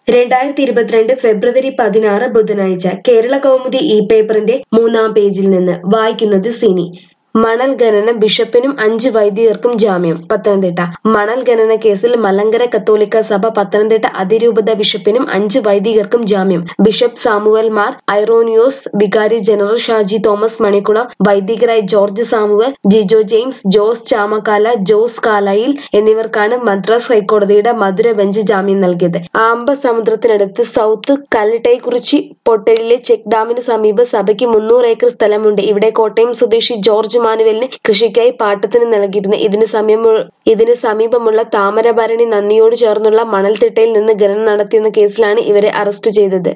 രണ്ടായിരത്തി ഇരുപത്തിരണ്ട് ഫെബ്രുവരി പതിനാറ് ബുധനാഴ്ച കേരള കൗമുദി ഇ പേപ്പറിന്റെ മൂന്നാം പേജിൽ നിന്ന് വായിക്കുന്നത് സിനി മണൽ ഖനനം ബിഷപ്പിനും അഞ്ച് വൈദികർക്കും ജാമ്യം പത്തനംതിട്ട മണൽ ഖനന കേസിൽ മലങ്കര കത്തോലിക്ക സഭ പത്തനംതിട്ട അതിരൂപത ബിഷപ്പിനും അഞ്ച് വൈദികർക്കും ജാമ്യം ബിഷപ്പ് സാമുവൽ മാർ ഐറോനിയോസ് വികാരി ജനറൽ ഷാജി തോമസ് മണിക്കുളം വൈദികരായ George Samuel Jijo James Jose Chamakkala Jose Kalayil എന്നിവർക്കാണ് മദ്രാസ് ഹൈക്കോടതിയുടെ മധുര ബെഞ്ച് ജാമ്യം നൽകിയത് ആമ്പ സമുദ്രത്തിനടുത്ത് സൗത്ത് കല്ലട്ടൈക്കുറിച്ചി പൊട്ടലിലെ ചെക്ക് ഡാമിന് സമീപം സഭയ്ക്ക് മുന്നൂറ് ഏക്കർ സ്ഥലമുണ്ട് ഇവിടെ കോട്ടയം സ്വദേശി ജോർജ് മാനുവലിന് കൃഷിക്കായി പാട്ടത്തിന് നൽകിയിരുന്നു ഇതിന് സമീപ ഇതിന് സമീപമുള്ള താമരഭരണി നന്ദിയോട് ചേർന്നുള്ള മണൽത്തിട്ടയിൽ നിന്ന് ഖനനം നടത്തിയെന്ന കേസിലാണ് ഇവരെ അറസ്റ്റ് ചെയ്തത്